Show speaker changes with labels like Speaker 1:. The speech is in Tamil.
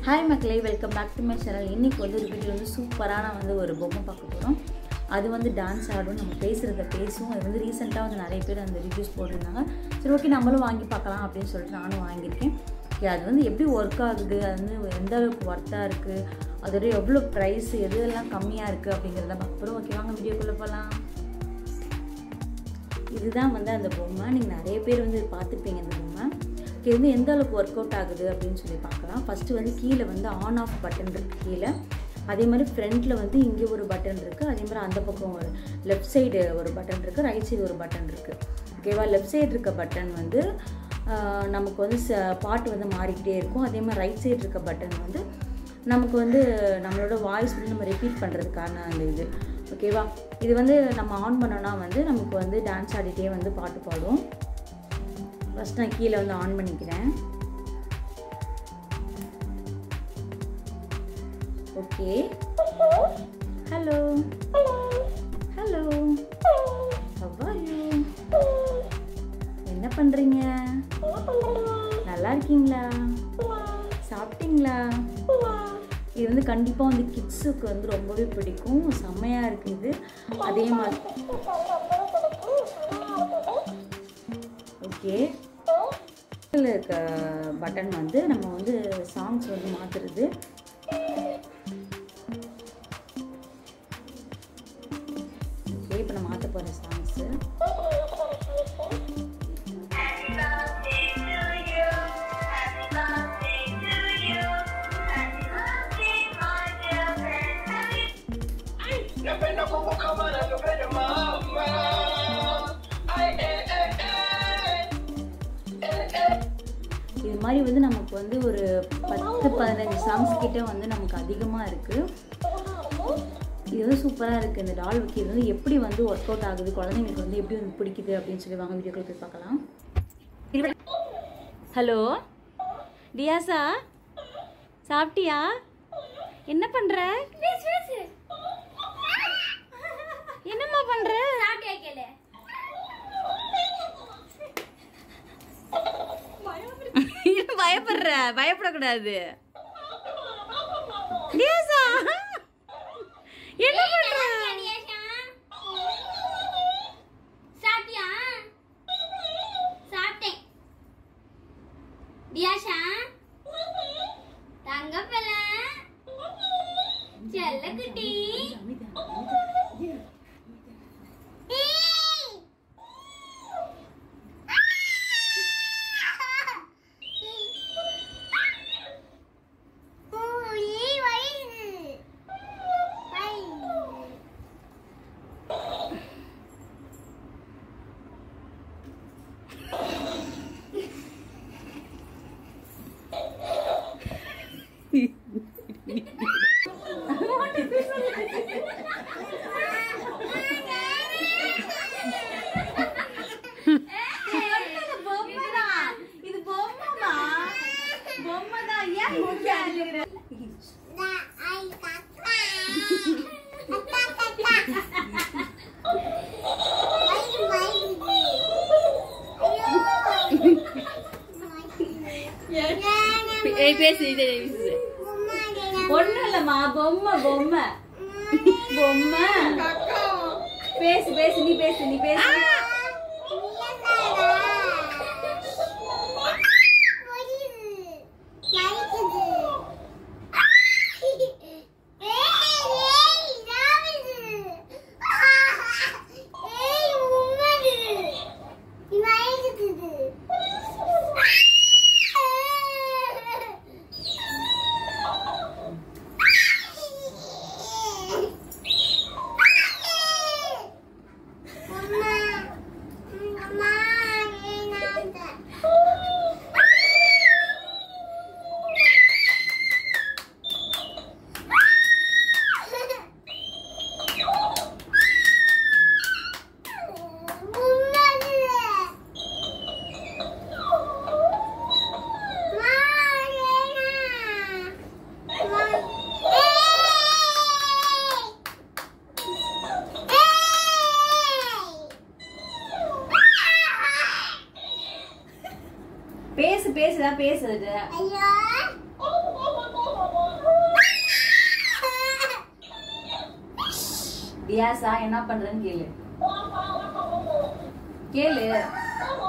Speaker 1: ஹாய் மக்களே welcome back to my channel இன்னைக்கு வந்து ஒரு வீடியோ வந்து சூப்பரான வந்து ஒரு பொம்மை பார்க்க போகிறோம் அது வந்து டான்ஸ் ஆடும் நம்ம பேசுகிறத பேசும் அது வந்து ரீசெண்டாக வந்து நிறைய பேர் அந்த ரிவ்யூஸ் போட்டிருந்தாங்க சரி ஓகே நம்மளும் வாங்கி பார்க்கலாம் அப்படின்னு சொல்லிட்டு நானும் வாங்கியிருக்கேன் ஓகே அது வந்து எப்படி ஒர்க் ஆகுது அது வந்து எந்த அளவுக்கு ஒர்த்தாக இருக்குது அதோட எவ்வளோ ப்ரைஸ் எது எல்லாம் கம்மியாக இருக்குது அப்படிங்கிறத பார்க்க போகிறோம் ஓகே வாங்க வீடியோக்குள்ளே போகலாம் இதுதான் வந்து அந்த பொம்மை நீங்கள் நிறைய பேர் வந்து இது பார்த்துருப்பீங்க இந்த பொம்மை இது வந்து எந்த அளவுக்கு ஒர்க் அவுட் ஆகுது அப்படின்னு சொல்லி பார்க்கலாம் ஃபஸ்ட்டு வந்து கீழே வந்து ஆன் ஆஃப் பட்டன் இருக்குது கீழே அதே மாதிரி ஃப்ரண்ட்டில் வந்து இங்கே ஒரு பட்டன் இருக்குது அதே மாதிரி அந்த பக்கம் ஒரு லெஃப்ட் சைடு ஒரு பட்டன் இருக்குது ரைட் சைடு ஒரு பட்டன் இருக்குது ஓகேவா லெஃப்ட் சைடு இருக்க பட்டன் வந்து ஆஹ், நமக்கு வந்து ச பாட்டு வந்து மாறிக்கிட்டே இருக்கும் அதே மாதிரி ரைட் சைடு இருக்க பட்டன் வந்து நமக்கு வந்து நம்மளோட வாய்ஸ் வந்து நம்ம ரிப்பீட் பண்ணுறதுக்கான அந்த இது ஓகேவா இது வந்து நம்ம ஆன் பண்ணோன்னா வந்து நமக்கு வந்து டான்ஸ் ஆடிட்டே வந்து பாட்டு பாடும் ஃபஸ்ட் நான் கீழே வந்து ஆன் பண்ணிக்கிறேன் ஓகே ஹலோ ஹலோ யூ என்ன பண்ணுறீங்க நல்லா இருக்கீங்களா சாப்பிட்டீங்களா இது வந்து கண்டிப்பாக வந்து கிட்ஸுக்கு வந்து ரொம்பவே பிடிக்கும் செம்மையாக இருக்குது அதே மாதிரி ஓகே இதில் இருக்க பட்டன் வந்து நம்ம வந்து சாங்ஸ் வந்து மாற்றுறது ஓகே இப்போ நான் மாற்ற போகிறேன் songs
Speaker 2: Napenda kukukamana napenda mama Ay, eh, eh, eh. Eh, eh.
Speaker 1: இது மாதிரி வந்து நமக்கு வந்து ஒரு பத்து பதினஞ்சு சாங்ஸ் கிட்ட வந்து நமக்கு அதிகமாக இருக்குது இது வந்து சூப்பராக இருக்குது இந்த டால் வைக்க இது வந்து எப்படி வந்து ஒர்க் அவுட் ஆகுது குழந்தைங்களுக்கு வந்து எப்படி வந்து பிடிக்குது அப்படின்னு சொல்லி வாங்க வீடியோக்குள்ள போய் பார்க்கலாம் ஹலோ டியாசா சாப்பிட்டியா என்ன பண்ற என்னம்மா பண்ற பயப்படுற பயப்படக்கூடாது டியாசா என்ன பண்ற
Speaker 3: செல்லக்குட்டி
Speaker 1: இது பொம்மைமா பொம்மைதான் ஏன் மூச்சு ஏய் பேசு இது பேசு ஒண்ணும் இல்லம்மா பொம்மை பொம்மை பொம்மை பேசு பேசு நீ பேசு நீ பேசு பேசு பேசுதா பேசுது
Speaker 3: ஐயா
Speaker 1: டியாஸா என்ன பண்றேன்னு கேளு கேளு